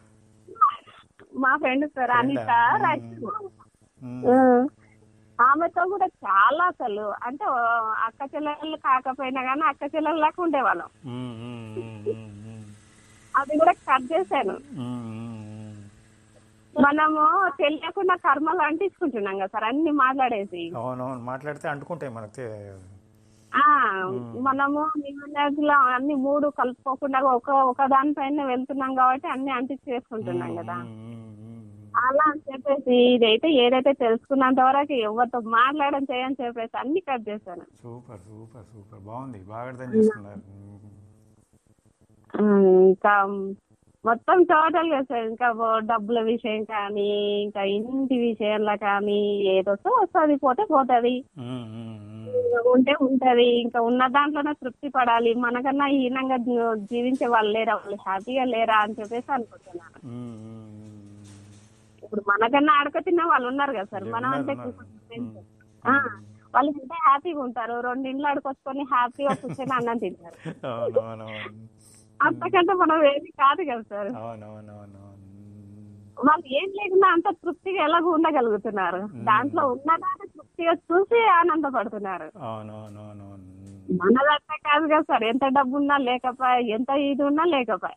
మా ఫ్రెండ్ సార్ Friend అనిత ఆ? రక్ష ఉమ్, ఆ, ఆమెతో కూడా చాలా అసలు అంటే ఓ అక్క చెల్లెళ్ళు కాకపోయినా కానీ అక్క చెల్లెలు లాగా ఉండేవాళ్ళం ఉమ్, ఉమ్, ఉమ్, ఉమ్, ఉమ్. అది కూడా కట్ చేశాను ఉమ్, ఉమ్, ఉమ్. మనము తెలియకుండా కర్మలు అంటించుకుంటున్నాం కదా సార్ అన్ని మాట్లాడేసి అవునవును మాట్లాడితే అంటుకుంటాయి మనకు తె- ఆ మనము లో అన్ని మూడు కలుపుకోకుండా ఒక ఒక దానిపైన వెళ్తున్నాం కాబట్టి అన్ని అంటించేసుకుంటున్నాం కదా ఉమ్, ఉమ్, ఉమ్. అలా అని చెప్పేసి ఇదైతే ఏదైతే తెలుసుకున్నంత వరకు ఎవరితో మాట్లాడడం చేయని చెప్పేసి అన్ని కట్ చేశాను సూపర్ సూపర్ సూపర్ బాగుంది బాగా అర్థం చేసుకున్నారు మ్మ్. ఉమ్, ఇంకా మొత్తం టోటల్ గా సార్ ఇంకా ఓ డబ్బుల విషయం కానీ ఇంకా ఇంటి విషయంలో కానీ ఏదొస్తే వస్తుంది పోతే పోతుంది మ్మ్, మ్మ్, మ్మ్. ఉంటే ఉంటది ఇంకా ఉన్న దాంట్లోనే తృప్తి పడాలి మనకన్నా హీనంగా జీ- జీవించే వాళ్ళు లేరా వాళ్ళు హ్యాపీగా లేరా అని చెప్పేసి అనుకుంటున్నాను మ్మ్, మ్మ్, మ్మ్. ఇప్పుడు మనకన్నా అడక తిన్న వాళ్ళు ఉన్నారు కదా సార్ మనం అంటే ఉన్నారు. ఆ, వాళ్ళు ఎంత హ్యాపీగా ఉంటారు రెండు ఇండ్లు అడుకొచ్చుకొని హ్యాపీగా కూర్చొని అన్నం తింటారు అవునవునవును అంతకంటే మనం ఏది కాదు కదా సార్ అవునవునవునవును వాళ్ళు ఏం లేకుండా అంత తృప్తిగా ఎలాగో ఉండగలుగుతున్నారు దాంట్లో ఉన్నదాన్ని తృప్తిగా చూసి ఆనందపడుతున్నారు అవునవునవునవును మనదంతా కాదు కదా సార్ ఎంత డబ్బు ఉన్నా లేకపోయా ఎంత ఇది ఉన్నా లేకపోయా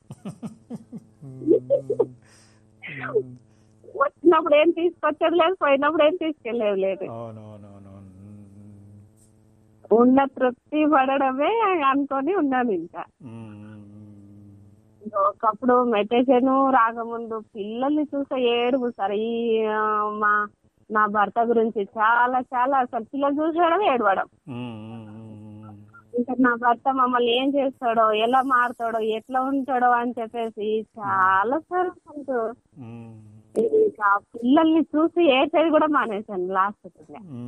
వచ్చినప్పుడు ఏం తీసుకొచ్చేది లేదు పోయినప్పుడు ఏం తీసుకెళ్లేది లేదు అవునవునవునవును ఉన్న తృప్తి పడడమే అనుకొని ఉన్నాను ఇంకా ఒకప్పుడు మెడిటేషన్ రాకముందు పిల్లల్ని చూసే ఏడుపు సార్ ఈ ఆ, మా నా భర్త గురించి చాలా చాలా అసలు పిల్లలు చూసేయడం ఏడవడం ఇంకా నా భర్త మమ్మల్ని ఏం చేస్తాడో ఎలా మారుతాడో ఎట్లా ఉంటాడో అని చెప్పేసి చాలా సార్ అసలు ఇంకా పిల్లల్ని చూసి ఏడ్చేది కూడా మానేశాను లాస్ట్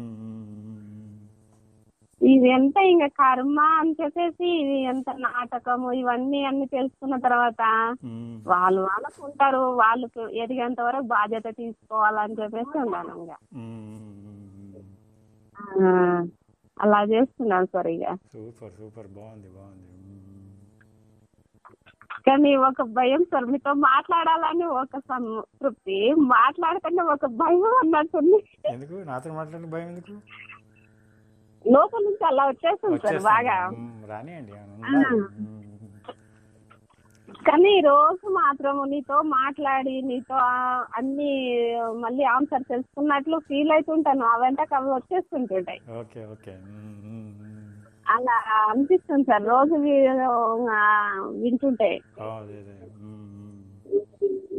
ఇది ఎంత ఇంకా కర్మ అని చెప్పేసి ఇది ఎంత నాటకము ఇవన్నీ అన్ని తెలుసుకున్న తర్వాత వాళ్ళు వాళ్ళకు ఉంటారు వాళ్ళకు ఎదిగేంత వరకు బాధ్యత తీసుకోవాలని చెప్పేసి ఉన్నాను ఇంకా ఆ, అలా చేస్తున్నాను సార్ ఇక సూపర్ సూపర్ బాగుంది బాగుంది మ్మ్. కానీ ఒక భయం సార్ మీతో మాట్లాడాలని ఒక సంతృప్తి మాట్లాడకుండా ఒక భయం అన్నట్టుంది ఎందుకు నాతో మాట్లాడిన భయం ఎందుకు లోపల నుంచి అలా వచ్చేస్తుంది సార్ వచ్చేస్తుంది. బాగా మ్మ్, రానియండి అవును, ఉండాలి. మ్మ్. కానీ రోజు మాత్రం నీతో మాట్లాడి నీతో ఆ అన్ని మళ్ళీ ఆన్సర్ తెలుసుకున్నట్లు ఫీల్ అవుతుంటాను అవంతా అవి వచ్చేస్తుంటుంటాయి ఓకే ఓకే మ్మ్, మ్మ్, మ్మ్. అలా అనిపిస్తుంది సార్ రోజు వి- ఆ, వింటుంటే ఆ, అదే అదే మ్మ్, మ్మ్.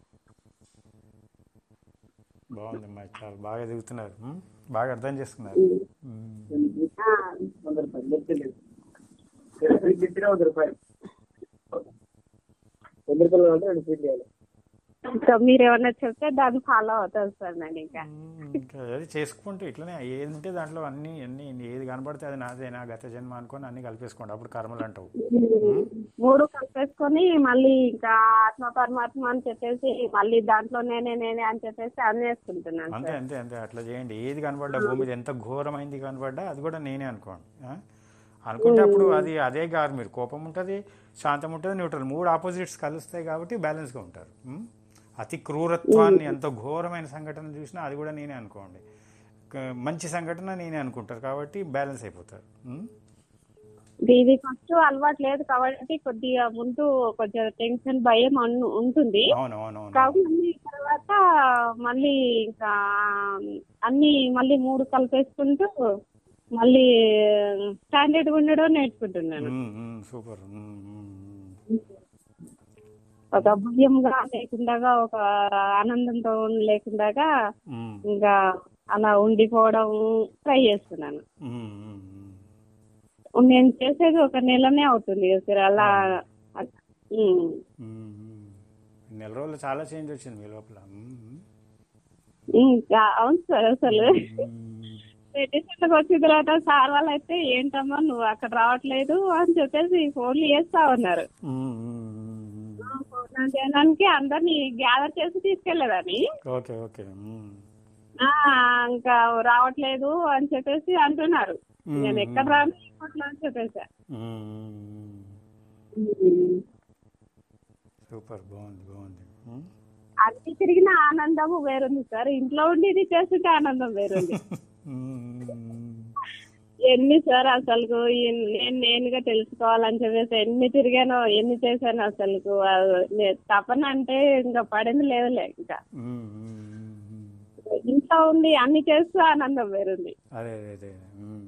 బాగుంది అమ్మా చాలా బాగా దిగుతున్నారు మ్మ్? బాగా అర్థం చేసుకున్నారు మ్మ్. ఆ, వంద రూపాయలు లెక్కలేదు చెప్పిన వంద రూపాయలు వంద రూపాయలు అంటే రెండు ఫీట్ చేయాలి ఇంకా మీరేమన్నా చెప్తే దాన్ని ఫాలో అవుతాను సార్ నేను ఇంకా మ్మ్. ఇంకా అది చేసుకుంటూ ఇట్లనే ఏది ఉంటే దాంట్లో అన్ని అన్ని ఏది కనబడితే అది నాదే నా గత జన్మ అనుకొని అన్ని కలిపేసుకోండి అప్పుడు కర్మలు అంటావు మూడు కలిపేసుకొని మళ్ళీ ఇంకా ఆత్మ పరమాత్మ అని చెప్పేసి మళ్ళీ దాంట్లో నేనే నేనే అని చెప్పేసి అనేసుకుంటున్నాను అంతే సార్ అంతే అంతే అట్లా చేయండి ఏది కనబడ్డా భూమి మీద ఎంత ఘోరమైంది కనబడ్డా అది కూడా నేనే అనుకోండి ఆ? అనుకుంటే అప్పుడు అది అదే గారు మీరు కోపం ఉంటుంది శాంతం ఉంటుంది న్యూట్రల్ మూడు ఆపోజిట్స్ కలుస్తాయి కాబట్టి బ్యాలెన్స్గా ఉంటారు ఉం? అతి క్రూరత్వాన్ని ఎంత ఘోరమైన సంఘటన చూసినా అది కూడా నేనే అనుకోండి క- మంచి సంఘటన నేనే అనుకుంటారు కాబట్టి బ్యాలెన్స్ అయిపోతారు ఉం? ఇది ఫస్ట్ అలవాటు లేదు కాబట్టి కొద్దిగా ముందు కొంచెం టెన్షన్ భయం అన్- ఉంటుంది అవును అవును అవును కాబట్టి మళ్ళీ తర్వాత మళ్ళీ ఇంకా అన్ని మళ్ళీ మూడు కలిపేసుకుంటూ మళ్ళీ స్టాండర్డ్ ఉండడం నేర్చుకుంటున్నాను ఉం, ఉం, సూపర్ ఉం, ఉం, ఉం. ఒక భయంగా లేకుండా ఒక ఆనందంతో లేకుండా ఉం, ఇంకా అలా ఉండిపోవడం ట్రై చేస్తున్నాను ఉం, ఉం, ఉం. నేను చేసేది ఒక నెలనే అవుతుంది కదా సార్ అలా ఉమ్. ఉం, ఉం. నెల రోజులు చాలా చేంజ్ వచ్చింది మీ లోపల ఉం, ఉం. ఉమ్, ఆ- అవును సార్ అసలు ఉం. మెడిసిన్కి వచ్చిన తర్వాత సార్ వాళ్ళు అయితే ఏంటమ్మా నువ్వు అక్కడ రావట్లేదు అని చెప్పేసి ఫోన్లు చేస్తా ఉన్నారు ఉం, ఉం, ఉం. ఫోన్ చేయడానికి అందరినీ గ్యాదర్ చేసి తీసుకెళ్లేదని ఓకే ఓకే ఉం. ఆ, ఇంకా రావట్లేదు అని చెప్పేసి అంటున్నారు ఉమ్, నేను ఎక్కడ రాను అట్లా అని చెప్పేసి ఉం. సూపర్ బాగుంది బాగుంది ఉం? అన్ని తిరిగిన ఆనందము వేరుంది సార్ ఇంట్లో ఉండి ఇది చేస్తుంటే ఆనందం వేరుంది ఉం. ఎన్ని సార్ అసలు నేను నేనుగా తెలుసుకోవాలని చెప్పేసి ఎన్ని తిరిగానో ఎన్ని చేశాను అసలు తపన అంటే ఇంకా పడింది లేదులే ఇంకా ఉం, ఉం, ఉం. ఇంట్లో ఉండి అన్ని చేస్తూ ఆనందం వేరుంది అదే అదే అదే ఉం.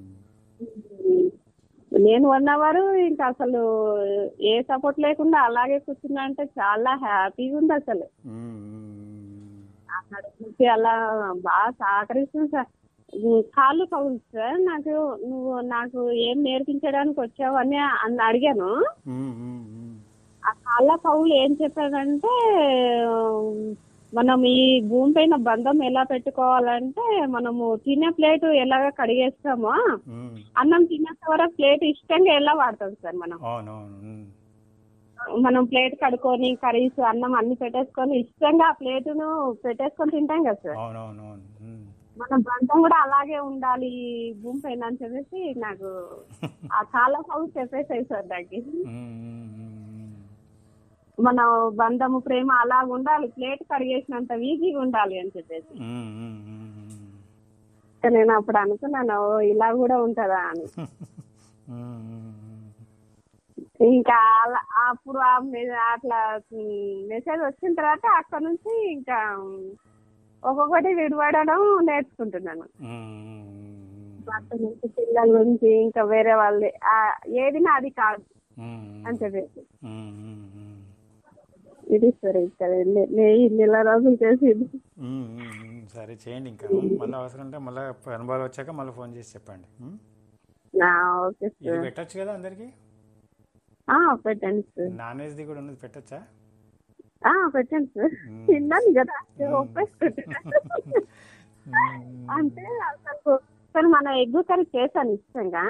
నేను వన్ అవర్ ఇంకా అసలు ఏ సపోర్ట్ లేకుండా అలాగే కూర్చున్నా అంటే చాలా హ్యాపీగా ఉంది అసలు ఉం, ఉం, ఉం. నడుముకి అలా బాగా సహకరిస్తుంది సార్ ఉమ్, కాళ్ళు కవులు సార్ నాకు నువ్వు నాకు ఏం నేర్పించడానికి వచ్చావు అని అన్న అడిగాను ఉమ్, ఉమ్, ఉమ్. ఆ కాళ్ళ కవులు ఏం చెప్పారంటే ఉమ్, మనం ఈ భూమి పైన బంధం ఎలా పెట్టుకోవాలంటే మనము తినే ప్లేట్ ఎలాగ కడిగేస్తామో ఉమ్. అన్నం తినేంత వరకు ప్లేట్ ఇష్టంగా ఎలా వాడతాం సార్ మనం అవునవును ఉమ్. మనం ప్లేట్ కడుక్కొని కర్రీస్ అన్నం అన్ని పెట్టేసుకొని ఇష్టంగా ఆ ప్లేటును పెట్టేసుకొని తింటాం కదా సార్ అవునవునవును ఉమ్. మన బంధం కూడా అలాగే ఉండాలి ఈ భూమి పైన అని చెప్పేసి నాకు ఆ చాలా హౌస్ చెప్పేసాయి సార్ నాకు ఉమ్, ఉమ్, ఉమ్. మన బంధము ప్రేమ అలా ఉండాలి ప్లేట్ కడిగేసినంత ఈజీగా ఉండాలి అని చెప్పేసి ఉమ్, ఉమ్, ఉమ్, ఉమ్. ఇంకా నేను అప్పుడు అనుకున్నాను "ఓ, ఇలా కూడా ఉంటదా అని ఉమ్, ఉమ్, ఉమ్. ఇంకా అలా అప్పుడు ఆ మె- అట్లా మెసేజ్ వచ్చిన తర్వాత అక్కడ నుంచి ఇంకా ఒక్కొక్కటి విడిపడడం నేర్చుకుంటున్నాను ఉమ్, ఉమ్, ఉమ్. భర్త నుంచి పిల్లల నుంచి ఇంకా వేరే వాళ్ళది ఆ, ఏది నాది కాదు ఉమ్, అని చెప్పేసి ఉమ్, ఉమ్, ఉమ్. ఇది సరే ఇక్కడ నేను ఈ నెల రోజులు చేసింది ఉమ్, ఉమ్, ఉమ్. సరే చేయండి ఇంకా మళ్ళీ అవసరం ఉంటే మళ్ళీ అనుభవాలు వచ్చాక మళ్ళీ ఫోన్ చేసి చెప్పండి ఉమ్? ఆ, ఓకే ఇది సార్ పెట్టచ్చు కదా అందరికి ఆ, పెట్టండి సార్ నాన్ వెజ్ది కూడా ఉన్నది పెట్టచ్చా ఆ, పెట్టండి సార్ తిన్నాను కదా ఒప్పేసుకుంటున్నాను అంటే అసలు అసలు మన ఎగ్ కర్రీ చేశాను ఇష్టంగా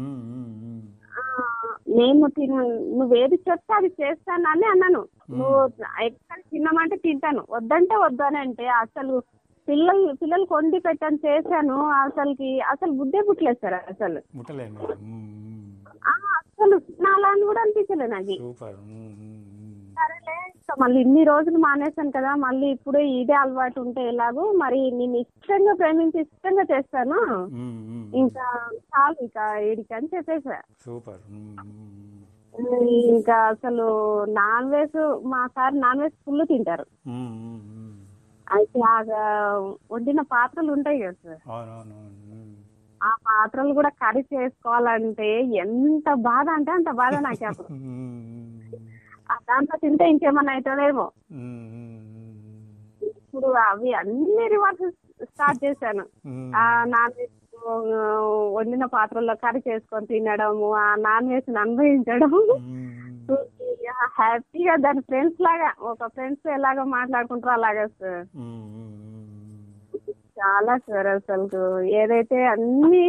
ఆ, నేను తిన నువ్వేది చెప్తే అది చేస్తానని అన్నాను నువ్వు ఎగ్ కర్రీ తినమంటే తింటాను వద్దంటే వద్దని అంటే అసలు పిల్లలు పిల్లలు కొండి పెట్టని చేశాను అసలుకి అసలు బుద్ధే పుట్టలేదు సార్ అసలు ముట్టలేదు మీరు ఉమ్, ఉమ్. ఆ, అసలు తినాలా అని కూడా అనిపించలేదు నాకు సూపర్ ఉమ్, ఉమ్, ఉమ్. సరేలే ఇంకా మళ్ళీ ఇన్ని రోజులు మానేశాను కదా మళ్ళీ ఇప్పుడు ఇదే అలవాటు ఉంటే ఎలాగో మరి నేను ఇష్టంగా ప్రేమించి ఇష్టంగా చేస్తాను ఉమ్, ఉమ్. ఇంకా చాలు ఇక ఏడికి అని చెప్పేసా సూపర్ ఉమ్, ఉమ్, ఇంకా అసలు నాన్ వెజ్ మా సార్ నాన్ వెజ్ ఫుల్ తింటారు ఉమ్, ఉమ్, ఉమ్. అయితే ఆ వండిన పాత్రలు ఉంటాయి కదా సార్ అవునవునవును ఉమ్. ఆ పాత్రలు కూడా కర్రీ చేసుకోవాలంటే ఎంత బాధ అంటే అంత బాధ నాకు అప్పుడు ఉమ్, ఆ దాంట్లో తింటే ఇంకేమన్నా అవుతుందేమో ఉమ్, ఉమ్, ఇప్పుడు అవి అన్ని రివర్స్ స్టార్ట్ చేశాను ఉమ్. ఆ నాన్ వెజ్ వండిన పాత్రల్లో కర్రీ చేసుకొని తినడము ఆ నాన్ వెజ్ అనుభవించడం ఉమ్, హ్యాపీగా దాని ఫ్రెండ్స్ లాగా ఒక ఫ్రెండ్స్ ఎలాగో మాట్లాడుకుంటారో అలాగా సార్ ఉమ్, ఉమ్, ఉమ్. చాలా సార్ అసలు ఏదైతే అన్ని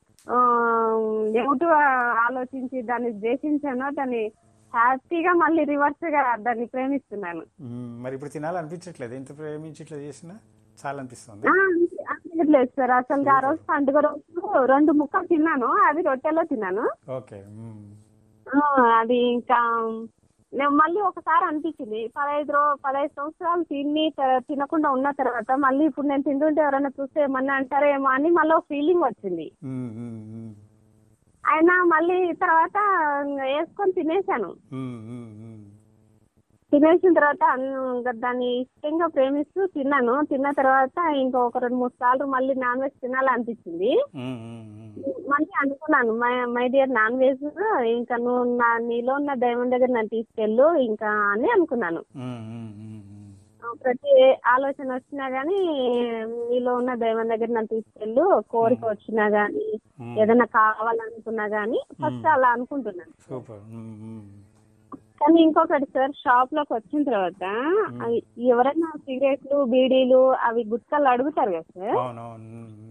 నెగిటివ్ ఆలోచించి దాన్ని ద్వేషించానో దాన్ని హ్యాపీగా మళ్ళీ రివర్స్ గా దాన్ని ప్రేమిస్తున్నాను మ్మ్. మరి ఇప్పుడు తినాలనిపించట్లేదు ఎంత ప్రేమించి ఇట్లా చేసినా చాలా అనిపిస్తుంది ఆ, అనిపించట్లేదు సార్ అసలు ఆ రోజు పండుగ రోజు రెండు ముక్కలు తిన్నాను అది రొట్టెలో తిన్నాను ఓకే మ్మ్. ఆ, అది ఇంకా నేను మళ్ళీ ఒకసారి అనిపించింది పదహైదు రో పదహైదు సంవత్సరాలు తిని త- తినకుండా ఉన్న తర్వాత మళ్ళీ ఇప్పుడు నేను తింటుంటే ఎవరైనా చూస్తే ఏమన్నా అంటారేమో అని మళ్ళీ ఒక ఫీలింగ్ వచ్చింది మ్మ్, మ్మ్, మ్మ్. అయినా మళ్ళీ తర్వాత వేసుకొని తినేసాను మ్మ్, మ్మ్, మ్మ్. తినేసిన తర్వాత అన్- ఇంకా దాన్ని ఇష్టంగా ప్రేమిస్తూ తిన్నాను తిన్న తర్వాత ఇంకా ఒక రెండు మూడు సార్లు మళ్ళీ నాన్ వెజ్ తినాలనిపించింది మ్మ్, మ్మ్, మ్మ్. మళ్ళీ అనుకున్నాను my my dear non veg ఇంకా నువ్వు నా నీలో ఉన్న దైవం దగ్గర నన్ను తీసుకెళ్ళు ఇంకా అని అనుకున్నాను మ్మ్, మ్మ్, మ్మ్, మ్మ్. ప్రతి ఆలోచన వచ్చినా గానీ నీలో ఉన్న దైవం దగ్గర నన్ను తీసుకెళ్ళు కోరిక వచ్చినా గానీ మ్మ్. ఏదైనా కావాలనుకున్నా గానీ ఫస్ట్ అలా అనుకుంటున్నాను సూపర్ మ్మ్, మ్మ్. కానీ ఇంకొకటి సార్ షాప్ లోకి వచ్చిన తర్వాత అవి ఎవరైనా సిగరెట్లు బీడీలు అవి గుట్కలు అడుగుతారు కదా సార్ అవునవును మ్మ్, మ్మ్.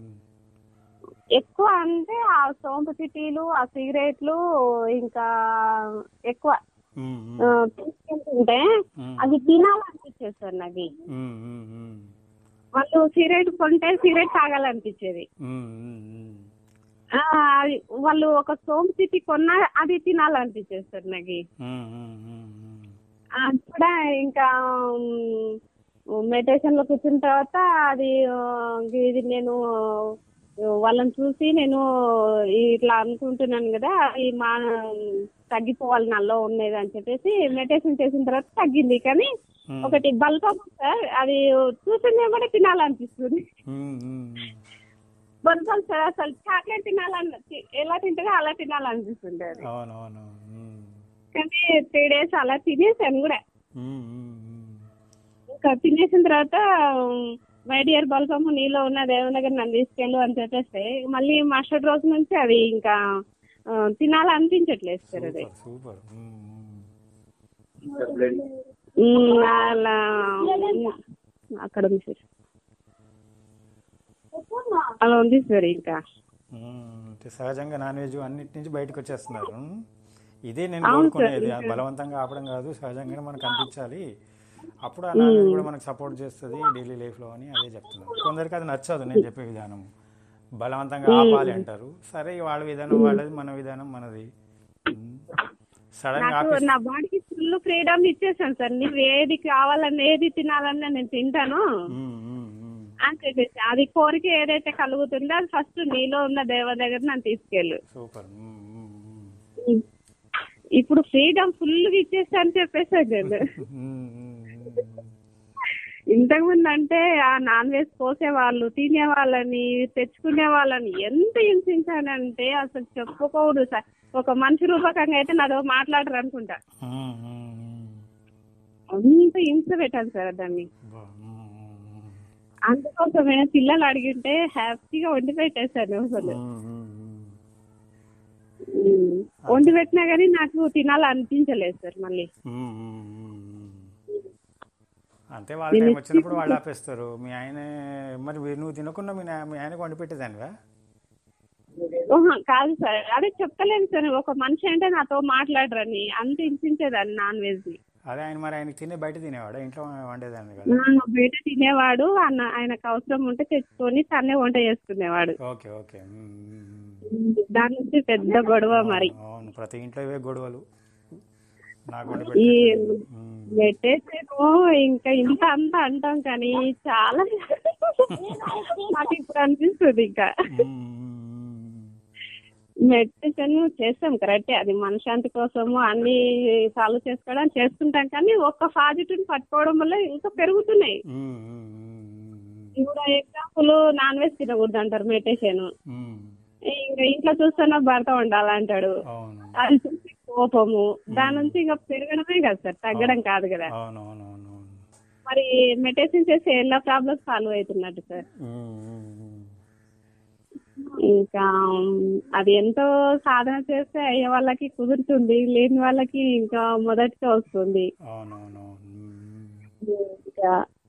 ఎక్కువ అంటే ఆ సోంపు సిటీలు ఆ సిగరెట్లు ఇంకా ఎక్కువ మ్మ్, ఆ, మ్మ్. తీసుకుంటుంటే మ్మ్. అవి తినాలనిపించేది సార్ నాకు మ్మ్, మ్మ్, మ్మ్. వాళ్ళు సిగరెట్ కొంటే సిగరెట్ తాగాలనిపించేది మ్మ్, మ్మ్, మ్మ్. ఆ, అది వాళ్ళు ఒక సోంపు సిటీ కొన్నా అది తినాలనిపించేది సార్ నాకు మ్మ్, మ్మ్, మ్మ్, మ్మ్. అది కూడా ఇంకా మెడిటేషన్ లో కూర్చున్న తర్వాత అది ఆ, ఇది నేను ఆ, వాళ్ళని చూసి నేను ఇట్లా అనుకుంటున్నాను కదా అది మా తగ్గిపోవాలి నాలో ఉన్నది అని చెప్పేసి మెడిటేషన్ చేసిన తర్వాత తగ్గింది కానీ మ్మ్. ఒకటి బల్పం సార్ అది చూసిన కూడా తినాలనిపిస్తుంది మ్మ్, మ్మ్, మ్మ్. బల్పం సార్ అసలు చాక్లెట్ తినాలని తి- ఎలా తింటుందో అలా తినాలనిపిస్తుంది అది అవునవును మ్మ్. కానీ త్రీ డేస్ అలా తినేసాను కూడా మ్మ్, మ్మ్, మ్మ్. ఇంకా తినేసిన తర్వాత మై డియర్ బల్బము నీలో ఉన్న దేవుని దగ్గర నన్ను తీసుకెళ్ళు అని చెప్పేస్తే మళ్ళీ మరుసటి రోజు నుంచి అది ఇంకా ఆ, తినాలనిపించట్లేదు సార్ అది super super hmm, hmm. Separate um, అలా అక్కడ ఉంది సార్ అలా ఉంది సార్ ఇంకా మ్మ్. అంటే సహజంగా నాన్ వెజ్ అన్నిటి నుంచి బయటకు వచ్చేస్తున్నారు మ్మ్. ఇదే నేను అవును సార్, కోరుకునేది ఇంకా- బలవంతంగా ఆపడం కాదు సహజంగానే మనకు అనిపించాలి అప్పుడు ఆ నాన్ వెజ్ కూడా మనకు సపోర్ట్ చేస్తుంది డైలీ లైఫ్లో అని అదే చెప్తున్నాను కొందరికి అది నచ్చదు నేను చెప్పే విధానం బలవంతంగా ఆపాలి అంటారు సరే వాళ్ళ విధానం వాళ్ళది మన విధానం మనది సడన్ గా నాకు ఆపేసి నా బాడీకి ఫుల్ ఫ్రీడమ్ ఇచ్చేసాను సార్ నీవు ఏది కావాలన్నా ఏది తినాలన్నా నేను తింటాను మ్మ్, మ్మ్, మ్మ్. అని చెప్పేసి అది కోరిక ఏదైతే కలుగుతుందో అది ఫస్ట్ నీలో ఉన్న దేవ దగ్గర నన్ను తీసుకెళ్ళు సూపర్ మ్మ్, మ్మ్, మ్మ్. ఇప్పుడు ఫ్రీడమ్ ఫుల్ ఇచ్చేస్తా అని చెప్పేసాను నేను మ్మ్, మ్మ్, మ్మ్. ఇంతకు ముందు అంటే ఆ నాన్ వెజ్ కోసే వాళ్ళు తినే వాళ్ళని తెచ్చుకునే వాళ్ళని ఎంత హింసించానంటే అసలు చెప్పుకోడు సార్ ఒక మనిషి రూపకంగా అయితే నాతో మాట్లాడరు అనుకుంటా మ్మ్, మ్మ్, మ్మ్. అంత హింస పెట్టాను సార్ దాన్ని బా, మ్మ్, మ్మ్, అందుకోసమే పిల్లలు అడిగింటే హ్యాపీగా వండి పెట్టేశాను అసలు మ్మ్, మ్మ్, మ్మ్. ఉమ్. వండి పెట్టినా కానీ నాకు తినాలనిపించలేదు సార్ మళ్ళీ మ్మ్, మ్మ్, మ్మ్, మ్మ్. అంతే వాళ్ళ టైం వచ్చినప్పుడు వాళ్ళు ఆపేస్తారు మీ ఆయన మరి మీరు నువ్వు తినకుండా మీ నా- మీ ఆయనకు వండి పెట్టేదానివా ఓహా, కాదు సార్ అదే చెప్తలేను సార్ ఒక మనిషి అంటే నాతో మాట్లాడరని అంత హింసించేదాన్ని నాన్ వెజ్ ని అదే ఆయన మరి ఆయనకి తినే బయట తినేవాడా ఇంట్లో వండేదాన్ని కదా నా బయట తినేవాడు అన్న ఆయనకు అవసరం ఉంటే తెచ్చుకొని తనే వంట చేసుకునేవాడు ఓకే ఓకే మ్మ్, మ్మ్, మ్మ్. దాని నుంచి పెద్ద గొడవ మరి అవును ప్రతి ఇంట్లో ఇవే గొడవలు నాకు వండి ఈ పెట్టేది. మ్మ్. పెట్టేసేమో ఇంకా ఇంత అంత అంటాం కానీ చాలా నాకు ఇప్పుడు అనిపిస్తుంది ఇంకా మ్మ్, మ్మ్, మ్మ్. మెడిటేషన్ చేస్తాం కరెక్టే అది మనశాంతి కోసము అన్ని సాల్వ్ చేసుకోవడం చేస్తుంటాం కానీ ఒక్క పాజిటివ్ పట్టుకోవడం వల్ల ఇంకా పెరుగుతున్నాయి మ్మ్, మ్మ్, మ్మ్, ఇప్పుడు ఎగ్జాంపుల్ నాన్ వెజ్ తినకూడదు అంటారు మెడిటేషన్ మ్మ్. ఇంకా ఇంట్లో చూస్తున్న భర్త ఉండాలంటాడు అవును అది చూసి కోపము దాని నుంచి ఇంకా పెరగడమే కదా సార్ తగ్గడం కాదు కదా అవును అవును అవును అవును మరి మెడిటేషన్ చేస్తే ఎలా ప్రాబ్లమ్స్ సాల్వ్ అవుతున్నట్టు సార్ మ్మ్, మ్మ్, మ్మ్. ఇంకా అది ఎంతో సాధన చేస్తే అయ్యే వాళ్ళకి కుదురుతుంది లేని వాళ్ళకి ఇంకా మొదటిగా వస్తుంది అవును అవును అవును మ్మ్. ఇంకా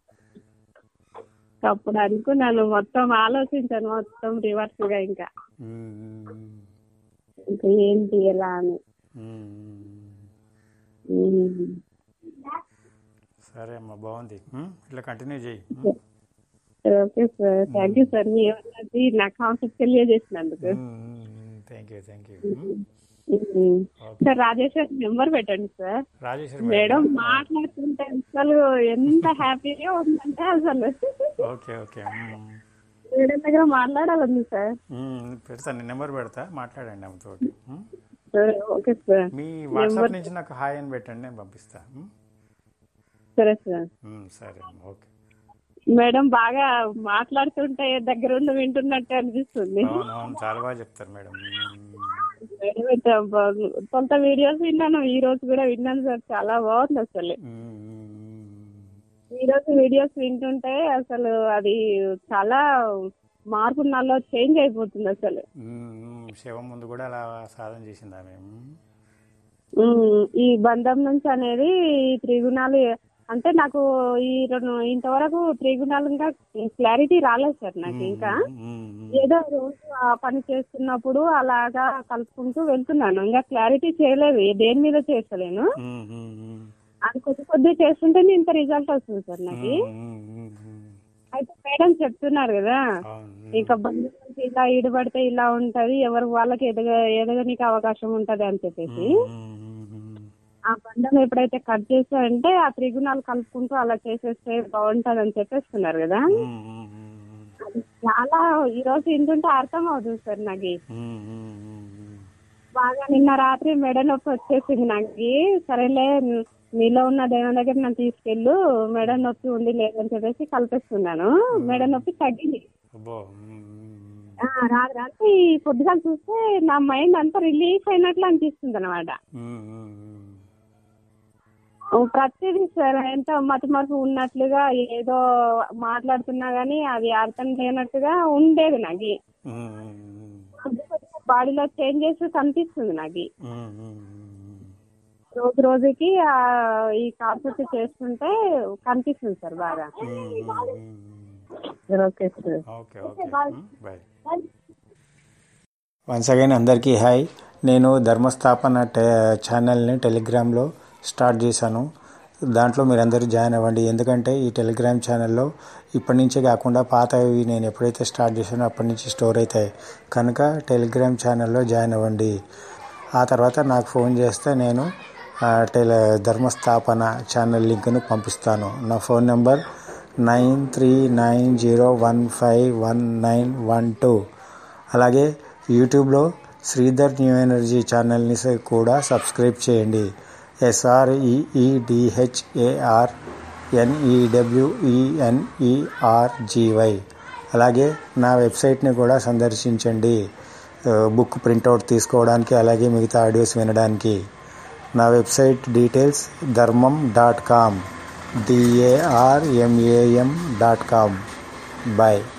అప్పుడు అనుకున్నాను మొత్తం ఆలోచించాను మొత్తం రివర్స్ గా ఇంకా మ్మ్, మ్మ్, ఇంకా ఏంటి ఎలా అని మ్మ్, మ్మ్. ఉమ్. సరే అమ్మా బాగుంది మ్మ్? ఇట్లా కంటిన్యూ చేయి hmm? Okay sir thank you sir మీ ఏమన్నది నా కాన్సెప్ట్ తెలియజేసినందుకు thank you thank you um. Sir Rajeshwar number పెట్టండి సార్ రాజేశ్వరి మేడం మేడం మాట్లాడుతుంటే అసలు ఎంత హ్యాపీగా ఉందంటే అసలు ఓకే ఓకే మ్మ్. మేడం దగ్గర మాట్లాడాలండి సార్ మ్మ్. పెడతాను నేను నెంబర్ పెడతా మాట్లాడండి ఆమె తోటి మ్మ్? సార్ ఓకే సార్ మీ వాట్సాప్ నుంచి నాకు హాయ్ అని పెట్టండి నేను పంపిస్తా మ్మ్? సరే సార్ మ్మ్, సరే అమ్మా, ఓకే మేడం బాగా మాట్లాడుతుంటే దగ్గర ఉండి వింటున్నట్టు అనిపిస్తుంది అవును అవును చాలా బాగా చెప్తారు మేడం మ్మ్. మేడం అయితే బాగు- కొంత వీడియోస్ విన్నాను ఈ రోజు కూడా విన్నాను సార్ చాలా బాగుంది అసలు మ్మ్, మ్మ్, ఈ రోజు వీడియోస్ వింటుంటే అసలు అది చాలా మార్పు నాలో చేంజ్ అయిపోతుంది అసలు మ్మ్, మ్మ్. శవం ముందు కూడా అలా సాధన చేసిందా మేము ఉమ్, ఈ బంధం నుంచి అనేది ఈ త్రిగుణాలు అంటే నాకు ఈ రెండు ఇంతవరకు త్రిగుణాలు ఇంకా క్లారిటీ రాలేదు సార్ నాకు ఇంకా ఏదో రోజు ఆ పని చేస్తున్నప్పుడు అలాగా కలుపుకుంటూ వెళ్తున్నాను ఇంకా క్లారిటీ చేయలేదు దేని మీద చేస్తలేను అది కొద్ది కొద్ది చేస్తుంటేనే ఇంత రిజల్ట్ వస్తుంది సార్ నాకు అయితే మేడం చెప్తున్నారు కదా ఇంకా బంధువుల నుంచి ఇలా ఈడుపడితే ఇలా ఉంటది ఎవరు వాళ్ళకి ఎదగ ఎదగనికి అవకాశం ఉంటది అని చెప్పేసి ఆ బంధం ఎప్పుడైతే కట్ చేస్తారంటే ఆ త్రిగుణాలు కలుపుకుంటూ అలా చేసేస్తే బాగుంటది అని చెప్పేస్తున్నారు కదా అది చాలా ఈ రోజు వింటుంటే అర్థం అవుతుంది సార్ నాకు బాగా నిన్న రాత్రి మెడ నొప్పి వచ్చేసింది నాకు సరేలే మీలో ఉన్న దైవం దగ్గర నన్ను తీసుకెళ్ళు మెడ నొప్పి ఉంది లేదని చెప్పేసి కల్పిస్తున్నాను మెడ నొప్పి తగ్గింది అబ్బో ఆ, రాత్రి రాత్రి పొద్దుగా చూస్తే నా మైండ్ అంతా రిలీఫ్ అయినట్లు అనిపిస్తుంది అనమాట ప్రతిదీ సార్ ఎంత మతి మరుపు ఉన్నట్లుగా ఏదో మాట్లాడుతున్నా గానీ అది అర్థం లేనట్టుగా ఉండేది నాకు ఉమ్, బాడీలో చేంజెస్ కనిపిస్తుంది నాకు ఉమ్, ఉమ్, రోజు రోజుకి ఆ, ఈ కాన్సెప్ట్ చేస్తుంటే కనిపిస్తుంది సార్ బాగా um, um, um. Okay sir okay okay bye once again అందరికీ హాయ్ నేను ధర్మస్థాపన టె ఛానల్ని టెలిగ్రామ్లో స్టార్ట్ చేశాను దాంట్లో మీరందరూ జాయిన్ అవ్వండి ఎందుకంటే ఈ టెలిగ్రామ్ ఛానల్లో ఇప్పటి నుంచే కాకుండా పాతవి నేను ఎప్పుడైతే స్టార్ట్ చేశానో అప్పటి నుంచి స్టోర్ అవుతాయి కనుక టెలిగ్రామ్ ఛానల్లో జాయిన్ అవ్వండి ఆ తర్వాత నాకు ఫోన్ చేస్తే నేను ఆ, టెలి ధర్మస్థాపన ఛానల్ లింక్ను పంపిస్తాను నా phone number nine three nine zero one five one nine one two అలాగే యూట్యూబ్లో శ్రీధర్ న్యూ ఎనర్జీ ఛానల్ని స- కూడా సబ్స్క్రైబ్ చేయండి ఎస్ఆర్ఈఈడిహెచ్ఏఆర్ ఎన్ఈడబ్ల్యూఈఎన్ఈఆర్జీవై అలాగే నా వెబ్సైట్ని కూడా సందర్శించండి ఆ, బుక్ ప్రింట్అవుట్ తీసుకోవడానికి అలాగే మిగతా ఆడియోస్ వినడానికి నా website details Dharmam dot com D A R M A M dot com bye